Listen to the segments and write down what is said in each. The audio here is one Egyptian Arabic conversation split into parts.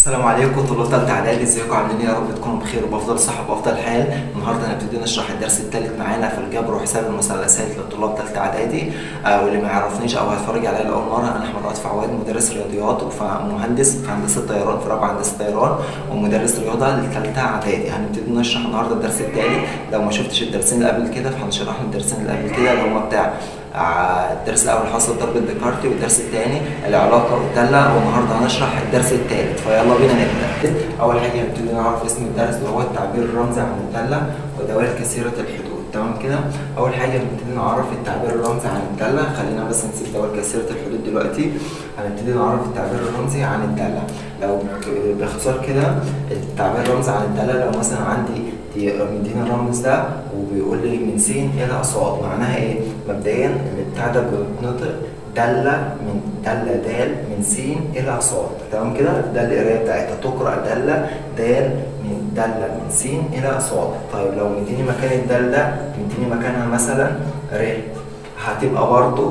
السلام عليكم طلاب ثالثه اعدادي ازيكم عاملين ايه يا رب تكونوا بخير وبافضل صحه وبافضل حال النهارده هنبتدي نشرح الدرس الثالث معانا في الجبر وحساب المثلثات للطلاب ثالثه اعدادي آه واللي ما يعرفنيش او هيتفرج عليا لاول مره انا احمد رأفت فعواد مدرس رياضيات ومهندس في هندسه طيران في رابعه هندسه طيران ومدرس رياضه للثالثه اعدادي هنبتدي نشرح النهارده الدرس الثالث لو ما شفتش الدرسين اللي قبل كده فهنشرح الدرسين اللي قبل كده اللي هم بتاع الدرس الاول حصل ضرب الديكارتي والدرس الثاني العلاقه والداله والنهارده هنشرح الدرس الثالث فيلا بينا نبدا اول حاجه هنبتدي نعرف اسم الدرس اللي هو التعبير الرمزي عن الداله ودوائر كثيره الحدود تمام كده اول حاجه هنبتدي نعرف التعبير الرمزي عن الداله خلينا بس نسيب دوائر كثيره الحدود دلوقتي هنبتدي نعرف التعبير الرمزي عن الداله لو باختصار كده التعبير الرمزي عن الداله لو مثلا عندي مديني الرمز ده وبيقول لي من س الى ص معناها ايه؟ مبدئيا البتاع ده بيتنطق دالة من دالة دال من س إلى ص تمام كده؟ ده القراية بتاعتها تقرأ دالة دال من دالة من س إلى ص طيب لو مديني مكان الدال ده مديني مكانها مثلا ر هتبقى برضو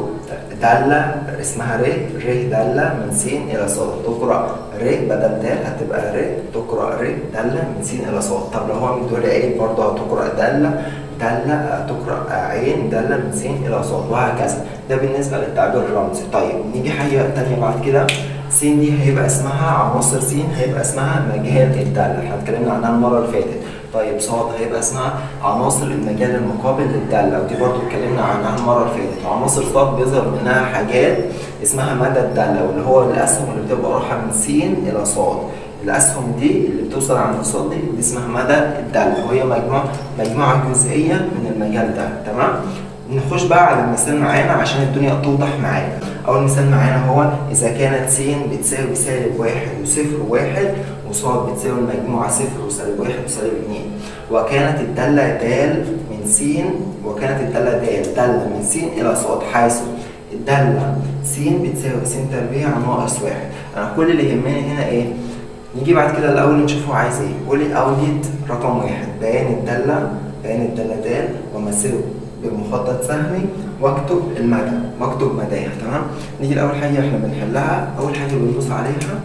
دالة اسمها ر ر دالة من س إلى ص تقرأ ر بدل دال هتبقى ر تقرأ ر دالة من س إلى ص طب لو هو مدولي عين برضو هتقرأ دالة دالة تقرأ عين دالة من س إلى ص وهكذا ده بالنسبة للتعبير الرمزي طيب نيجي حاجة تانية بعد كده س دي هيبقى اسمها عناصر س هيبقى اسمها مجال الدالة احنا اتكلمنا عنها المرة اللي فاتت طيب صاد هيبقى اسمها عناصر المجال المقابل للدالة ودي برضو اتكلمنا عنها المرة اللي فاتت وعناصر صاد بيظهر منها حاجات اسمها مدى الدالة واللي هو الأسهم اللي بتبقى رايحة من س إلى صاد الأسهم دي اللي بتوصل عند صاد دي, دي اسمها مدى الدالة وهي مجموعة مجموعة جزئية من المجال ده تمام نخش بقى على المثال معانا عشان الدنيا توضح معانا أول مثال معانا هو إذا كانت س بتساوي سالب واحد وصفر وواحد وصاد بتساوي المجموعة صفر وسالب واحد وسالب اتنين وكانت الدالة د من س وكانت الدالة د دالة من س إلى صاد حيث الدالة س بتساوي س تربيع ناقص واحد أنا كل اللي يهمني هنا إيه؟ نيجي بعد كده الأول نشوف هو عايز إيه قول لي أوجد رقم واحد بيان الدالة بيان الدالة د ومثله بمخطط سهمي واكتب المدى واكتب مداها تمام نيجي لاول حاجه احنا بنحلها اول حاجه بنبص عليها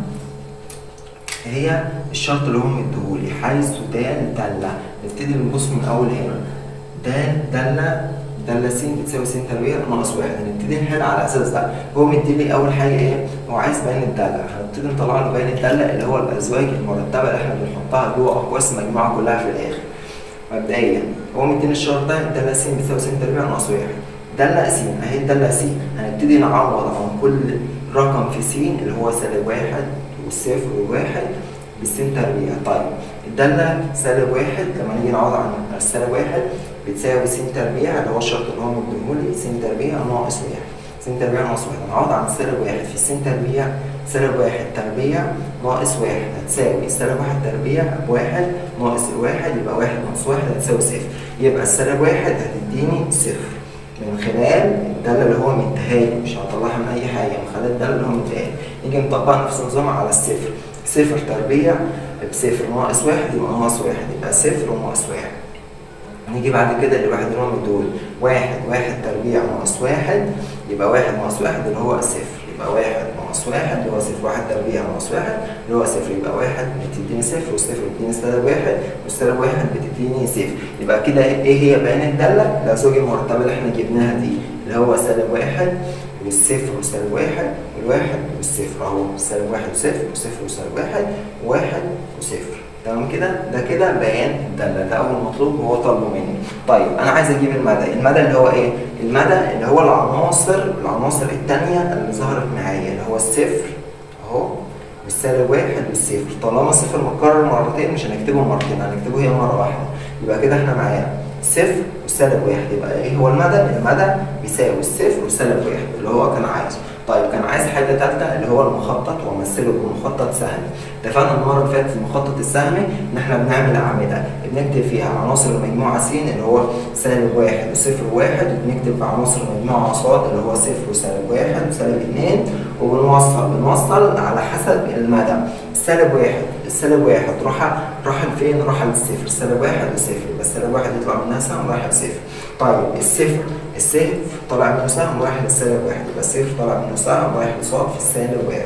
هي الشرط اللي هو مديهولي حيث د داله نبتدي نبص من اول هنا د داله داله س بتساوي س تربيع ناقص واحد هنبتدي نحل على الاساس ده هو مديلي اول حاجه ايه هو عايز بيان الداله هنبتدي نطلع له بيان الداله اللي هو الازواج المرتبه اللي احنا بنحطها جوه اقواس المجموعه كلها في الاخر مبدئيا هو مديني الشرط ده داله س بتساوي س تربيع ناقص واحد داله س اهي الداله س هنبتدي نعوض عن كل رقم في س اللي هو سالب واحد والصفر والواحد بالسين تربيع طيب الداله سالب واحد لما نيجي نعوض عن السالب واحد بتساوي س تربيع اللي هو الشرط اللي هو مديهولي س تربيع ناقص واحد س تربيع ناقص واحد نعوض عن السالب واحد في س تربيع سالب واحد تربيع ناقص واحد هتساوي سالب واحد تربيع بواحد ناقص الواحد يبقى واحد ناقص واحد هتساوي صفر يبقى السالب واحد هتديني صفر من خلال الدالة اللي هو مديهالي مش هطلعها من أي حاجة من خلال الدالة اللي هو مديهالي نيجي نطبق نفس النظام على الصفر صفر تربيع بصفر ناقص واحد يبقى ناقص واحد يبقى صفر وناقص واحد نيجي بعد كده لواحد اللي هو مديهولي واحد واحد تربيع ناقص واحد يبقى واحد ناقص واحد اللي هو صفر يبقى واحد ناقص واحد اللي هو صفر واحد تربيع ناقص واحد اللي هو صفر يبقى واحد بتديني صفر والصفر بتديني سالب واحد والسالب واحد بتديني صفر يبقى كده ايه هي بيان الدالة؟ الأزواج المرتبة اللي احنا جبناها دي اللي هو سالب واحد والصفر وسالب واحد والواحد والصفر اهو سالب واحد وصفر وصفر وسالب واحد وواحد وصفر تمام كده ده كده بيان الداله ده اول مطلوب هو طالبه مني طيب انا عايز اجيب المدى المدى اللي هو ايه المدى اللي هو العناصر العناصر الثانيه اللي ظهرت معايا اللي هو الصفر اهو والسالب واحد والصفر طالما الصفر متكرر مرتين مش هنكتبه مرتين هنكتبه هي مره واحده يبقى كده احنا معانا صفر والسالب واحد يبقى ايه هو المدى المدى بيساوي الصفر والسالب واحد اللي هو كان عايزه طيب كان عايز حاجه ثالثه اللي هو المخطط وامثله بمخطط سهمي اتفقنا المره اللي فاتت في المخطط السهمي ان احنا بنعمل اعمده بنكتب فيها عناصر المجموعه س اللي هو سالب واحد وصفر وواحد وبنكتب عناصر المجموعه ص اللي هو صفر وسالب واحد وسالب اثنين وبنوصل بنوصل على حسب المدى السالب واحد السالب واحد راح راح لفين؟ راح للصفر السالب واحد لصفر يبقى السالب واحد يطلع منها سهم رايح لصفر طيب الصفر الصفر طلع منه سهم رايح للسالب واحد يبقى الصفر طلع منه سهم رايح لصاد في السالب واحد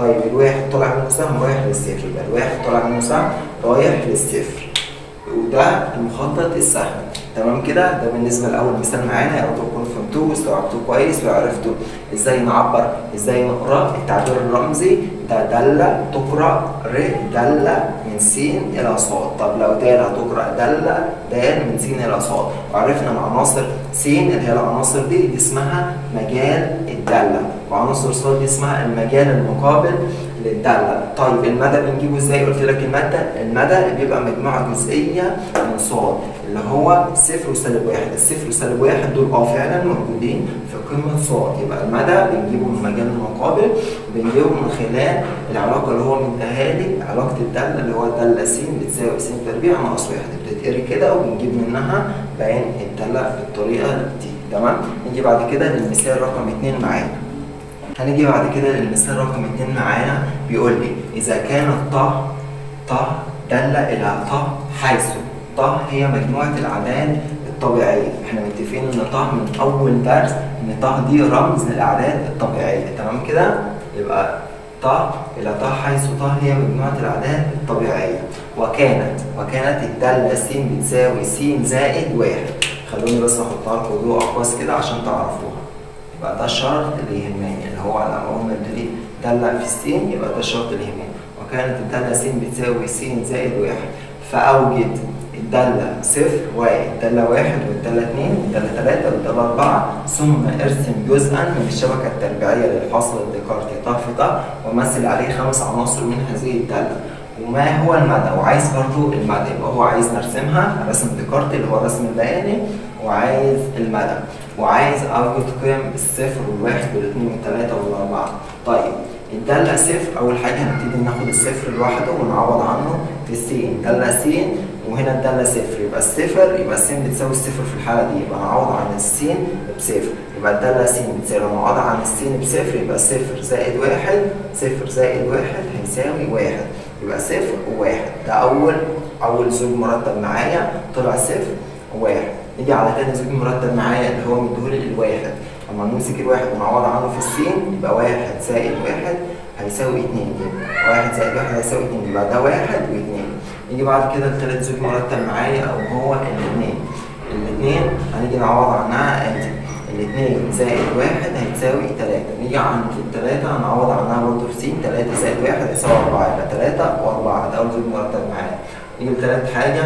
طيب الواحد طالع منه سهم رايح للصفر يبقى الواحد طالع منه سهم رايح للصفر وده المخطط السهل تمام كده ده بالنسبه لاول مثال معانا يا رب تكونوا فهمتوه واستوعبتوه كويس وعرفتوا ازاي نعبر ازاي نقرا التعبير الرمزي ده دالة تقرا ر دالة من س الى ص طب لو دال هتقرا دالة دال من س الى ص وعرفنا ان عناصر س اللي هي العناصر دي دي اسمها مجال الدالة وعناصر ص دي اسمها المجال المقابل للدالة طيب المدى بنجيبه ازاي قلت لك المادة المدى بيبقى مجموعة جزئية من صاد اللي هو صفر وسالب واحد الصفر وسالب واحد دول اه فعلا موجودين في قمة صاد يبقى المدى بنجيبه من المجال المقابل بنجيبه من خلال العلاقة اللي هو مديها لي علاقة الدالة اللي هو دالة س بتساوي س تربيع ناقص واحد بتتقري كده وبنجيب منها بيان الدالة بالطريقة دي تمام نيجي بعد كده للمثال رقم اتنين معانا هنيجي بعد كده للمثال رقم اتنين معانا بيقول لي إذا كانت ط ط دالة إلى ط حيث ط هي مجموعة الأعداد الطبيعية، إحنا متفقين إن ط من أول درس إن ط دي رمز للأعداد الطبيعية، تمام كده؟ يبقى ط إلى ط حيث ط هي مجموعة الأعداد الطبيعية، وكانت وكانت الدالة س بتساوي س زائد واحد، خلوني بس أحطها لكم بضوء أقواس كده عشان تعرفوها. يبقى ده الشرط اللي يهمني اللي هو لما اول ما ابتدي دلع في السين يبقى ده الشرط اللي يهمني وكانت الدالة س بتساوي س زائد واحد فأوجد الدالة صفر واحد الدالة واحد والدالة اتنين والدالة تلاتة والدالة أربعة ثم ارسم جزءا من الشبكة التربيعية للحاصل الديكارتي ط في ط ومثل عليه خمس عناصر من هذه الدالة وما هو المدى وعايز برضو المدى يبقى هو عايز نرسمها رسم ديكارتي اللي هو الرسم البياني وعايز المدى وعايز اوجد قيم الصفر والواحد والاثنين والثلاثه والاربعه طيب الدالة صفر أول حاجة هنبتدي ناخد الصفر لوحده ونعوض عنه في السين دالة س وهنا الدالة صفر يبقى الصفر يبقى السين بتساوي الصفر في الحالة دي يبقى نعوض عن السين بصفر يبقى الدالة س بتساوي لو نعوض عن السين بصفر يبقى صفر زائد واحد صفر زائد واحد هيساوي واحد يبقى صفر وواحد ده أول أول زوج مرتب معايا طلع صفر وواحد نيجي على تاني زوج مرتب معايا اللي هو مديهولي الواحد لما نمسك الواحد ونعوض عنه في السين يبقى واحد زائد واحد هيساوي اتنين يبقى واحد زائد واحد هيساوي اتنين يبقى ده واحد واتنين نيجي بعد كده التالت زوج مرتب معايا او هو الاتنين الاتنين هنيجي نعوض عنها ادي الاتنين زائد واحد هيساوي تلاتة نيجي عند التلاتة هنعوض عنها برضه في سين تلاتة زائد واحد هيساوي أربعة يبقى تلاتة وأربعة ده أول زوج مرتب معايا نيجي لتالت حاجة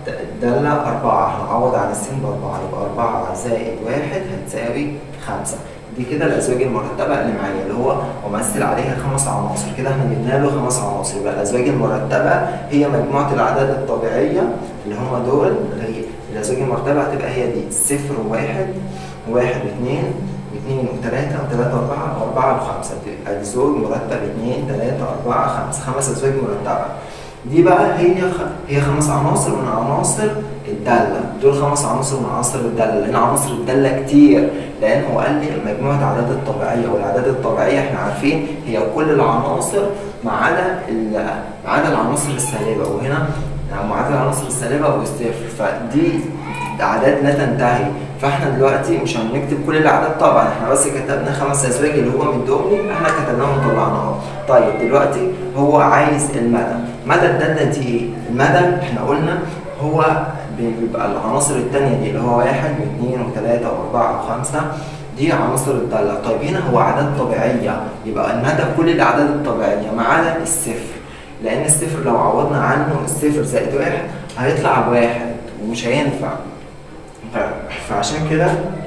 دالة أربعة هنعوض عن السين بأربعة يبقى أربعة زائد واحد هتساوي خمسة دي كده الأزواج المرتبة اللي معايا اللي هو ومثل عليها خمس عناصر كده احنا جبنا له خمس عناصر يبقى الأزواج المرتبة هي مجموعة الأعداد الطبيعية اللي هم دول هي الأزواج المرتبة هتبقى هي دي صفر وواحد واحد واثنين واثنين وثلاثة وثلاثة وأربعة وأربعة وخمسة تبقى زوج مرتب اثنين ثلاثة أربعة خمسة خمس أزواج مرتبة دي بقى هي خ... هي خمس عناصر من عناصر الدالة دول خمس عناصر من عناصر الدالة لأن عناصر الدالة كتير لأن هو قال لي مجموعة الأعداد الطبيعية والأعداد الطبيعية احنا عارفين هي كل العناصر ما عدا ال... ما عدا العناصر السالبة وهنا ما عدا العناصر السالبة والصفر فدي أعداد لا تنتهي فاحنا دلوقتي مش هنكتب كل الاعداد طبعا احنا بس كتبنا خمس ازواج اللي هو مديهم لي احنا كتبناهم وطلعناهم طيب دلوقتي هو عايز المدى مدى الداله دي ايه؟ المدى احنا قلنا هو بيبقى العناصر الثانيه دي اللي هو واحد واثنين وثلاثه واربعه وخمسه دي عناصر الداله طيب هنا هو اعداد طبيعيه يبقى المدى كل الاعداد الطبيعيه ما عدا الصفر لان الصفر لو عوضنا عنه الصفر زائد واحد هيطلع بواحد ومش هينفع فعشان كده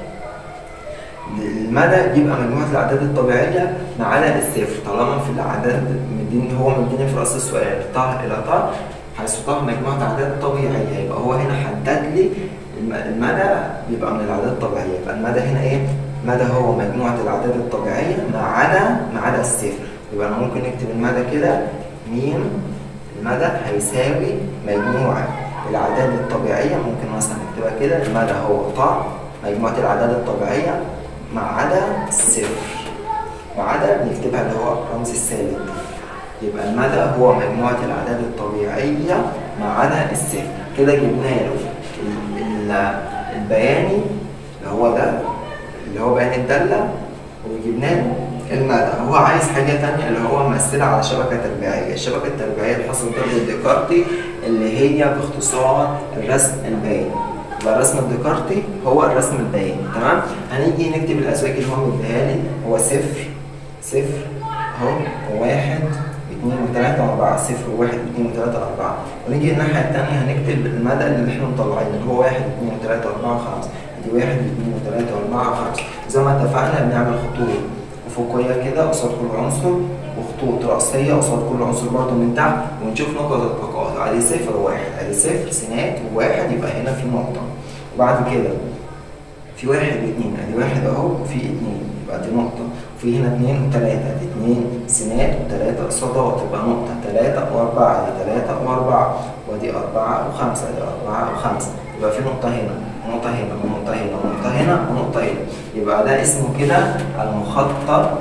المدى يبقى مجموعة الأعداد الطبيعية ما عدا الصفر طالما في الأعداد مديني هو مديني في رأس السؤال ط إلى ط حيث ط مجموعة أعداد طبيعية يبقى هو هنا حدد لي المدى بيبقى من الأعداد الطبيعية يبقى المدى هنا إيه؟ مدى هو مجموعة الأعداد الطبيعية ما عدا ما عدا الصفر يبقى أنا ممكن نكتب المدى كده ميم المدى هيساوي مجموعة الأعداد الطبيعية ممكن مثلا نكتبها كده المدى هو ط مجموعة الأعداد الطبيعية ما عدا الصفر ما عدا بنكتبها اللي هو رمز السالب يبقى المدى هو مجموعة الأعداد الطبيعية ما عدا الصفر كده جبنا له البياني اللي هو ده اللي هو بيان الدالة وجبنا له المدى هو عايز حاجة تانية اللي هو ممثلها على شبكة تربيعية الشبكة التربيعية الحاصل ضرب الديكارتي اللي هي باختصار الرسم الباين يبقى الرسم الديكارتي هو الرسم الباين تمام هنيجي نكتب الأزواج اللي هو مديها لي هو صفر صفر اهو وواحد اثنين وثلاثة وأربعة صفر وواحد واثنين وثلاثة وأربعة ونيجي الناحية التانية هنكتب المدى اللي احنا مطلعينه اللي هو واحد واثنين وثلاثة وأربعة وخمسة دي واحد واثنين وثلاثة وأربعة وخمسة زي ما اتفقنا بنعمل خطوط أفقية كده قصاد كل عنصر وخطوط رأسية قصاد كل عنصر برضه من تحت ونشوف نقط التقاطع ادي صفر وواحد ادي صفر سينات وواحد يبقى هنا في نقطة وبعد كده في واحد واثنين ادي واحد اهو وفي اثنين يبقى دي نقطة وفي هنا اثنين وثلاثة ادي اثنين سينات وثلاثة صادات يبقى نقطة ثلاثة وأربعة ادي ثلاثة وأربعة وادي أربعة وخمسة ادي أربعة وخمسة يبقى في نقطة هنا ونقطة هنا ونقطة هنا ونقطة هنا ونقطة هنا يبقى ده اسمه كده المخطط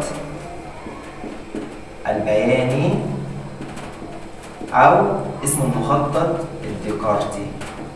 البياني أو اسمه المخطط الديكارتي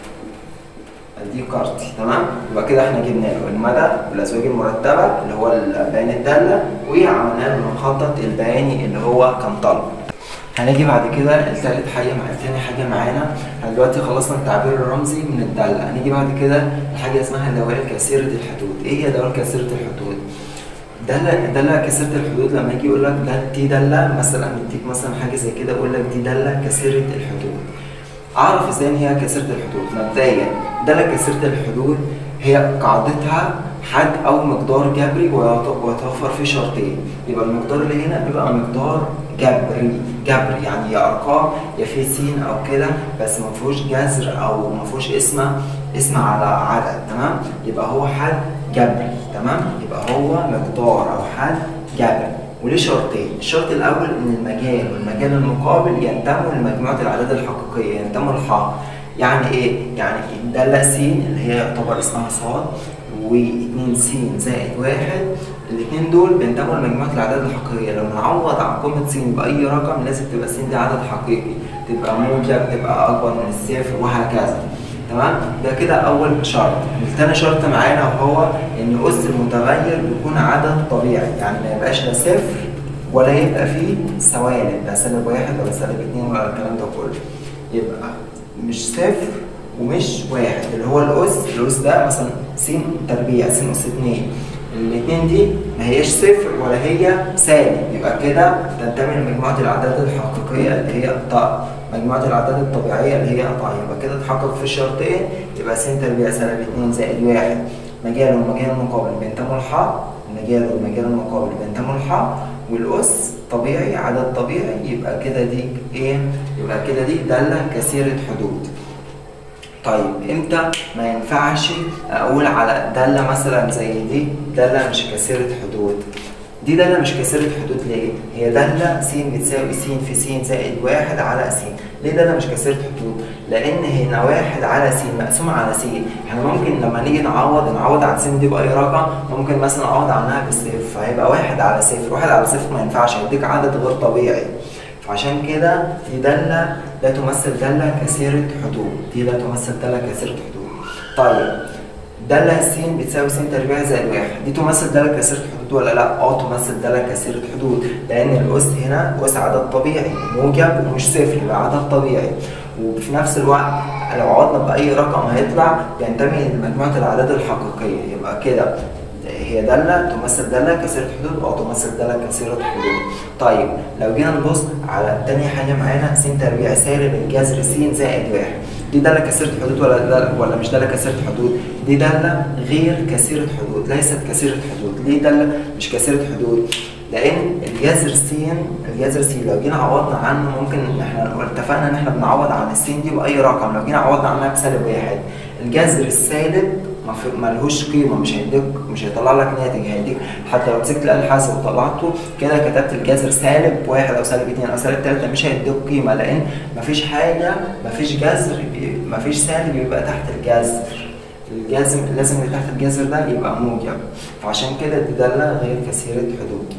الديكارتي تمام يبقى كده احنا جبنا له المدى والازواج المرتبه اللي هو البيان الداله وعملنا له المخطط البياني اللي هو كان طلب هنيجي بعد كده لتالت حاجه مع تاني حاجه معانا احنا دلوقتي خلصنا التعبير الرمزي من الداله هنيجي بعد كده لحاجه اسمها دوائر كثيره الحدود ايه هي دوائر كثيره الحدود دالة دالة كثيرة الحدود لما يجي يقول لك ده دي دالة مثلا يديك مثلا حاجة زي كده يقول لك دي دالة كثيرة الحدود اعرف ازاي ان هي كثيره الحدود مبدئيا داله كثيره الحدود هي قاعدتها حد او مقدار جبري ويتوفر فيه شرطين يبقى المقدار اللي هنا بيبقى مقدار جبري جبري يعني يا ارقام يا في سين او كده بس ما فيهوش جذر او ما فيهوش اسم اسم على عدد تمام يبقى هو حد جبري تمام يبقى هو مقدار او حد جبري وليه شرطين الشرط الاول ان المجال والمجال المقابل ينتموا لمجموعه الاعداد الحقيقيه ينتموا لح يعني ايه يعني الداله س اللي هي يعتبر اسمها ص و2 س زائد واحد الاثنين دول بينتموا لمجموعه الاعداد الحقيقيه لو نعوض عن قيمه س باي رقم لازم تبقى س دي عدد حقيقي تبقى موجب تبقى اكبر من الصفر وهكذا تمام ده كده اول شرط الثاني شرط معانا وهو ان اس المتغير بيكون عدد طبيعي يعني ما يبقاش لا صفر ولا يبقى فيه سوالب لا سالب واحد ولا سالب اثنين ولا الكلام ده كله يبقى مش صفر ومش واحد اللي هو الاس الاس ده مثلا س تربيع س اس 2 الاثنين دي ما هياش صفر ولا هي سالب يبقى كده تنتمي لمجموعه الاعداد الحقيقيه اللي هي طاء مجموعه الاعداد الطبيعيه اللي هي طاء يبقى كده اتحقق في الشرطين يبقى س تربيع سالب 2 زائد 1 مجال والمجال المقابل بينتموا لح المجال والمجال المقابل بينتموا لح والاس طبيعي عدد طبيعي يبقى كده دي ايه يبقى كده دي داله كثيره حدود طيب امتى ما ينفعش اقول على داله مثلا زي دي داله مش كثيره حدود دي داله مش كثيره حدود ليه هي داله س بتساوي س في س زائد واحد على س ليه داله مش كثيره حدود لان هنا واحد على س مقسوم على س احنا ممكن لما نيجي نعوض نعوض عن س دي باي رقم ممكن مثلا اعوض عنها بالصفر فهيبقى واحد على صفر واحد على صفر ما ينفعش هيديك عدد غير طبيعي فعشان كده دي دالة لا تمثل دالة كثيرة حدود دي لا تمثل دالة كثيرة حدود طيب دالة س بتساوي س تربيع زائد واحد دي تمثل دالة كثيرة حدود ولا لا؟ اه تمثل دالة كثيرة حدود لأن الأس هنا أس عدد طبيعي موجب ومش صفر يبقى عدد طبيعي وفي نفس الوقت لو عوضنا بأي رقم هيطلع ينتمي لمجموعة الأعداد الحقيقية يبقى كده هي دالة تمثل دالة كثيرة حدود أو تمثل دالة كثيرة حدود. طيب لو جينا نبص على تاني حاجة معانا س تربيع سالب الجذر س زائد واحد. دي دالة كثيرة حدود ولا دالة ولا مش دالة كثيرة حدود؟ دي دالة غير كثيرة حدود، ليست كثيرة حدود، ليه دالة مش كثيرة حدود؟ لأن الجذر س الجذر س لو جينا عوضنا عنه ممكن احنا اتفقنا إن احنا بنعوض عن السين دي بأي رقم، لو جينا عوضنا عنها بسالب واحد. الجذر السالب ملهوش قيمه مش هيديك مش هيطلع لك ناتج هيديك حتى لو مسكت الاله الحاسب وطلعته كده كتبت الجذر سالب واحد او سالب اثنين او سالب ثلاثه مش هيديك قيمه لان مفيش حاجه مفيش جذر مفيش سالب يبقى تحت الجذر الجذر لازم اللي تحت الجذر ده يبقى موجب فعشان كده دي داله غير كثيره حدود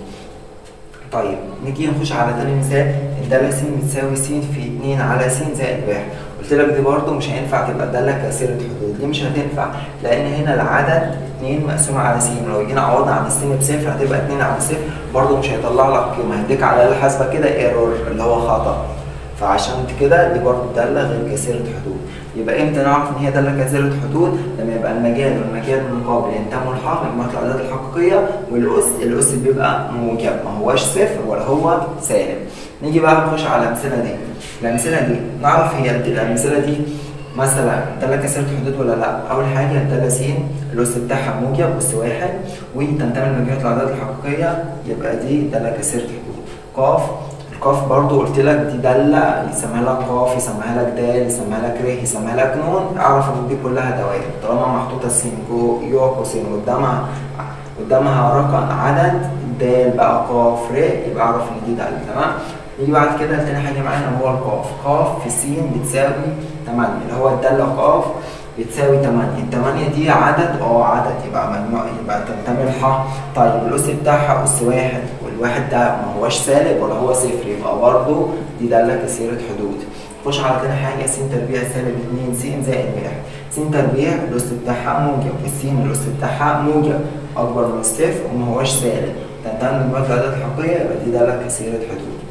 طيب نيجي نخش على تاني مثال الدالة س بتساوي س في 2 على س زائد واحد قلت لك دي برضو مش هينفع تبقى داله كثيره حدود ليه مش هتنفع لان هنا العدد 2 مقسوم على س لو جينا عوضنا عن الس بصفر هتبقى 2 على صفر برضو مش هيطلع لك قيمه هيديك على الاله الحاسبه كده ايرور اللي هو خطا فعشان كده دي برضو داله غير كثيره حدود يبقى امتى نعرف ان هي داله كثيره حدود لما يبقى المجال والمجال المقابل ينتموا لحق مجموعه الاعداد الحقيقيه والاس الاس بيبقى موجب ما هواش صفر ولا هو سالب نيجي بقى نخش على الامثله دي الامثله دي نعرف هي الامثله دي مثلا داله كثيره حدود ولا لا اول حاجه الداله س الاس بتاعها موجب اس واحد وتنتمي لمجموعه الاعداد الحقيقيه يبقى دي داله كثيره حدود قاف القاف برضو قلت لك دي دالة يسميها لك قاف يسميها لك دال يسميها لك ر يسميها لك نون اعرف ان دي كلها دوائر طالما محطوطة سين جو يو قوسين قدامها قدامها رقم عدد دال بقى قاف ر يبقى اعرف ان دي دالة تمام يجي بعد كده تاني حاجة معانا هو القاف قاف في س بتساوي 8 اللي هو الدالة قاف بتساوي 8 ال 8 دي عدد اه عدد يبقى مجموع يبقى تنتمي لح طيب الاس بتاعها اس واحد والواحد ده ما هوش سالب ولا هو صفر يبقى برضه دي داله كثيره حدود خش على تاني حاجه س تربيع سالب 2 س زائد 1 س تربيع الاس بتاعها موجب والسين الاس بتاعها موجب اكبر من الصفر وما هوش سالب تنتمي لمجموعه الاعداد الحقيقيه يبقى دي داله كثيره حدود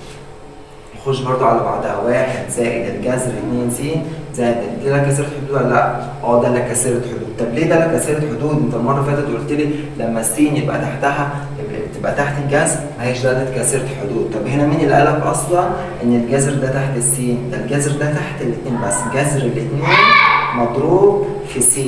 نخش برضو على بعدها واحد زائد الجذر 2 س زائد دي لها كثيرة حدود ولا لا؟ اه ده لها كثيرة حدود، طب ليه ده لها كثيرة حدود؟ انت المرة اللي فاتت قلت لي لما السين يبقى تحتها تبقى تحت الجذر ما هيش دالة كثيرة حدود، طب هنا مين اللي قالك اصلا ان الجذر ده تحت السين؟ ده الجذر ده تحت الاثنين بس، جذر الاثنين مضروب في س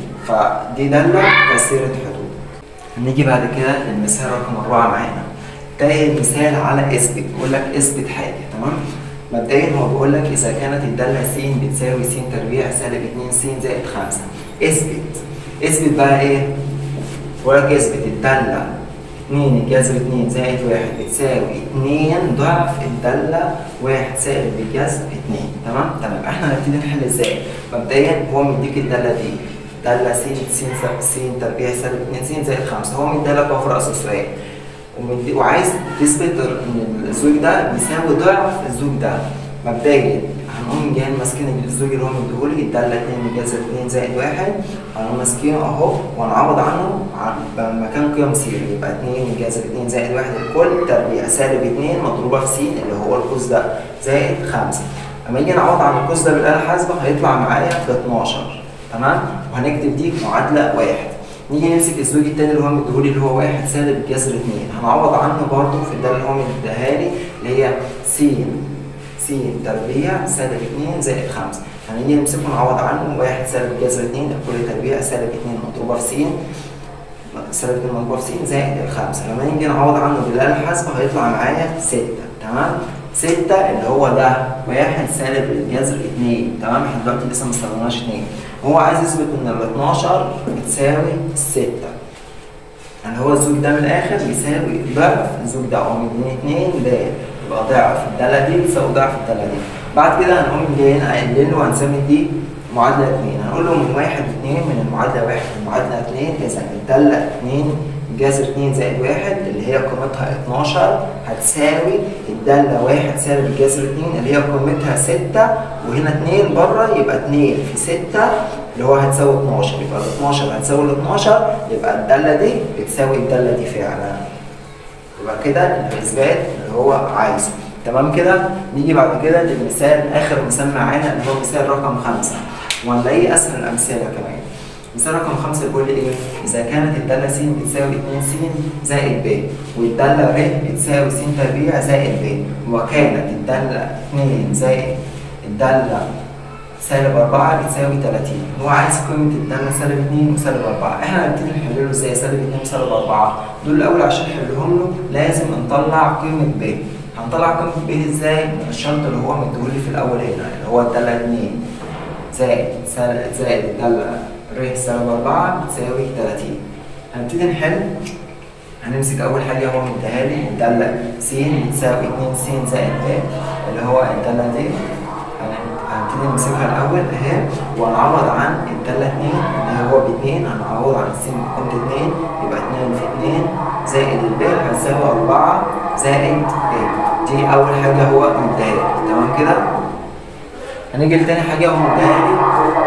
فدي دالة كثيرة حدود. نيجي بعد كده للمثال رقم أربعة معانا. تاني مثال على اثبت بيقول لك اثبت حاجه تمام مبدئيا هو بيقول لك اذا كانت الداله س بتساوي س تربيع سالب 2 س زائد 5 اثبت اثبت بقى ايه؟ بيقول لك اثبت الداله 2 الجذر 2 زائد 1 بتساوي 2 ضعف الداله 1 سالب الجذر 2 تمام؟ تمام احنا هنبتدي نحل ازاي؟ مبدئيا هو مديك الداله دي داله س س س تربيع سالب 2 س زائد 5 هو مديلك اهو في راس السؤال وعايز تثبت ان الزوج ده بيساوي ضعف الزوج ده مبدئيا هنقوم جايين ماسكين الزوج اللي هو مديهولي الداله 2 جذر 2 زائد 1 هنقوم ماسكينه اهو وهنعوض عنه مكان قيم س يبقى 2 جذر 2 زائد 1 الكل تربيع سالب 2 مضروبه في س اللي هو القوس ده زائد 5 اما يجي نعوض عن القوس ده بالاله الحاسبه هيطلع معايا في 12 تمام وهنكتب دي معادله واحد نيجي نمسك الزوج التاني اللي هو مديهولي اللي هو واحد سالب جذر اتنين هنعوض عنه برضه في الداله اللي هو مديها لي اللي هي س س تربيع سالب اتنين زائد خمسة هنيجي نمسكه نعوض عنه واحد سالب جذر اتنين كل تربيع سالب اتنين مضروبة في س سالب اتنين مضروبة في س زائد الخمسة لما نيجي نعوض عنه بالآلة الحاسبة هيطلع معايا ستة تمام ستة اللي هو ده واحد سالب الجذر اتنين تمام احنا دلوقتي لسه ما استخدمناش اتنين هو عايز يثبت ان ال 12 بتساوي 6 يعني هو الزوج ده من الاخر يساوي ضعف الزوج ده او من 2 ده يبقى ضعف الداله دي بتساوي ضعف الداله دي بعد كده هنقوم جايين قايلين له هنسمي دي معادله 2 هنقول له من 1 ل 2 من المعادله 1 للمعادله 2 اذا الداله 2 جذر 2 زائد 1 اللي هي قيمتها 12 هتساوي الداله 1 سالب الجذر 2 اللي هي قيمتها 6 وهنا 2 بره يبقى 2 في 6 اللي هو هتساوي 12 يبقى ال 12 هتساوي ال 12 يبقى الداله دي بتساوي الداله دي فعلا يبقى كده الاثبات اللي هو عايزه تمام كده نيجي بعد كده للمثال اخر مثال معانا اللي هو مثال رقم 5 وهنلاقيه اسهل الامثله كمان مثال رقم 5 بيقول لي ايه؟ إذا كانت الدالة س بتساوي 2 س زائد ب والدالة ر بتساوي س تربيع زائد ب وكانت الدالة 2 زائد الدالة سالب 4 بتساوي 30 هو عايز قيمة الدالة سالب 2 وسالب 4 احنا هنبتدي نحل له ازاي سالب 2 وسالب 4 دول الأول عشان نحلهم له لازم نطلع قيمة ب هنطلع قيمة ب ازاي؟ من الشرط اللي هو مديهولي في الأول هنا اللي هو الدالة 2 زائد زائد الدالة ر سالب 4 بتساوي 30 هنبتدي نحل هنمسك اول حاجه هو مديها لي الداله س بتساوي 2 س زائد ب اللي هو الداله دي هنبتدي نمسكها الاول اهي وهنعوض عن الداله 2 اللي هو ب 2 هنعوض عن الس بقيمه 2 يبقى 2 في 2 زائد الب هتساوي 4 زائد ب دي اول حاجه هو مديها لي تمام كده هنيجي لتاني حاجه هو مديها لي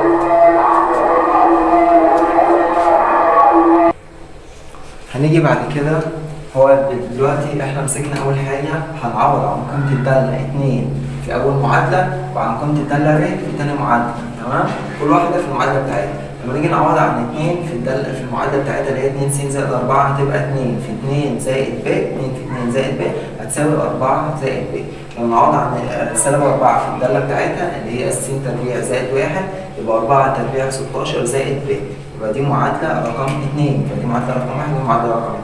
هنيجي بعد كده هو دلوقتي احنا مسكنا اول حاجه هنعوض عن قيمه الداله 2 في اول معادله وعن قيمه الداله ر في تاني معادله تمام كل واحده في المعادله بتاعتها لما نيجي نعوض عن 2 في الداله في المعادله بتاعتها اللي هي 2 س زائد 4 هتبقى 2 في 2 زائد ب 2 في 2 زائد ب هتساوي 4 زائد ب لما نعوض عن سالب 4 في الداله بتاعتها اللي هي س تربيع زائد 1 يبقى 4 تربيع 16 زائد ب يبقى دي معادله رقم 2 يبقى دي معادله رقم 1 ودي معادله رقم 2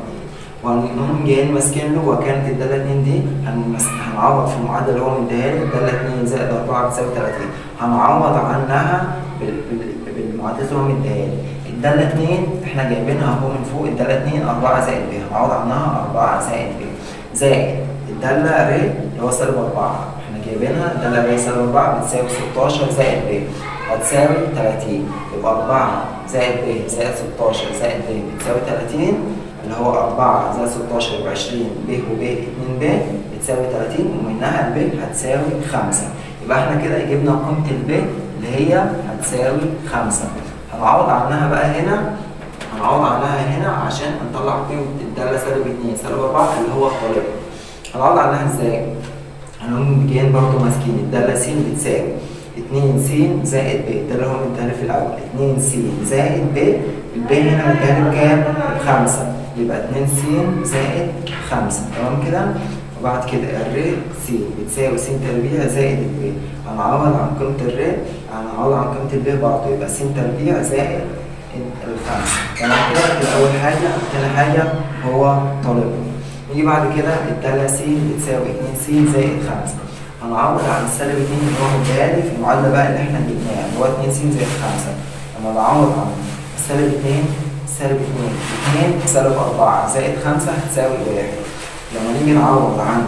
وهنقوم جايين ماسكين له وكانت الداله 2 دي هنعوض في المعادله اللي هو مديها لي الداله 2 زائد 4 بتساوي 30 هنعوض عنها بالمعادلات اللي هو مديها لي الداله 2 احنا جايبينها اهو من فوق الداله 2 4 زائد ب هنعوض عنها 4 زائد ب زائد الداله ر اللي هو سالب 4 احنا جايبينها الداله ر سالب 4 بتساوي 16 زائد ب هتساوي 30 يبقى 4 زائد ب زائد 16 زائد ب بتساوي 30 اللي هو 4 زائد 16 يبقى 20 ب وب 2 ب بتساوي 30 ومنها الب هتساوي 5 يبقى احنا كده جبنا قيمة الب اللي هي هتساوي 5 هنعوض عنها بقى هنا هنعوض عنها هنا عشان نطلع قيمة الدالة سالب 2 سالب 4 اللي هو الطالب هنعوض عنها ازاي؟ هنقوم جايين برضه ماسكين الدالة س بتساوي 2 س زائد ب ده اللي هو مديها في الأول 2 س زائد ب الب هنا مديها لي بكام؟ بخمسة يبقى 2 س زائد 5 تمام كده وبعد كده الر س بتساوي س تربيع زائد ب هنعوض عن قيمة الر هنعوض عن قيمة الب برضه يبقى س تربيع زائد الخمسة تمام كده كده أول حاجة تاني حاجة هو طالب نيجي بعد كده الدالة س بتساوي 2 س زائد 5 هنعوض عن السالب 2 اللي هو مديها لي في المعادلة بقى اللي احنا جبناها اللي هو 2 س زائد 5 لما بعوض عن السالب 2 سالب 2 2 سالب 4 زائد 5 هتساوي 1 لما نيجي نعوض عن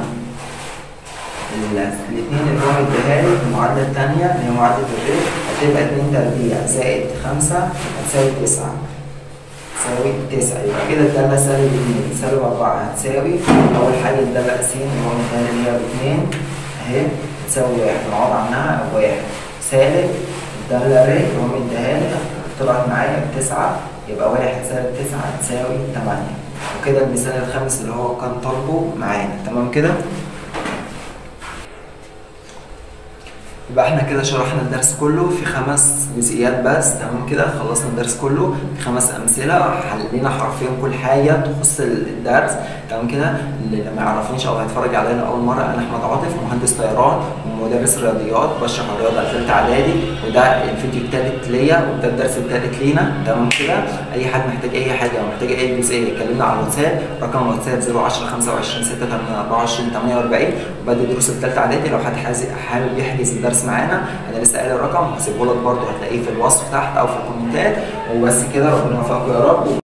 الاثنين اللي هو مديها لي في المعادلة الثانية اللي هي معادلة الر هتبقى 2 تربيع زائد 5 هتساوي 9 تساوي 9 يبقى كده الدالة سالب 2 سالب 4 هتساوي أول حاجة الدالة س اللي هو مديها لي اللي هي ب 2 أهي تساوي 1 نعوض عنها 1 سالب الدالة ر اللي هو مديها لي طلعت معايا بتسعة يبقى واحد سالب تسعة تساوي تمانية وكده المثال الخامس اللي هو كان طالبه معانا تمام كده يبقى احنا كده شرحنا الدرس كله في خمس جزئيات بس تمام كده خلصنا الدرس كله في خمس امثله حلينا حرفيا كل حاجه تخص الدرس تمام كده اللي ما يعرفنيش او هيتفرج علينا اول مره انا احمد عاطف مهندس طيران ومدرس رياضيات بشرح الرياضه ثالثه اعدادي وده الفيديو الثالث ليا وده الدرس الثالث لينا تمام كده اي حد محتاج اي حاجه او محتاج اي جزئيه يكلمنا على الواتساب رقم الواتساب 010 25 86 24 48 وبدي دروس الثالثه اعدادي لو حد حابب يحجز الدرس معانا انا لسه قايل الرقم هسيبه لك برده هتلاقيه في الوصف تحت او في الكومنتات وبس كده ربنا يوفقكم يا رب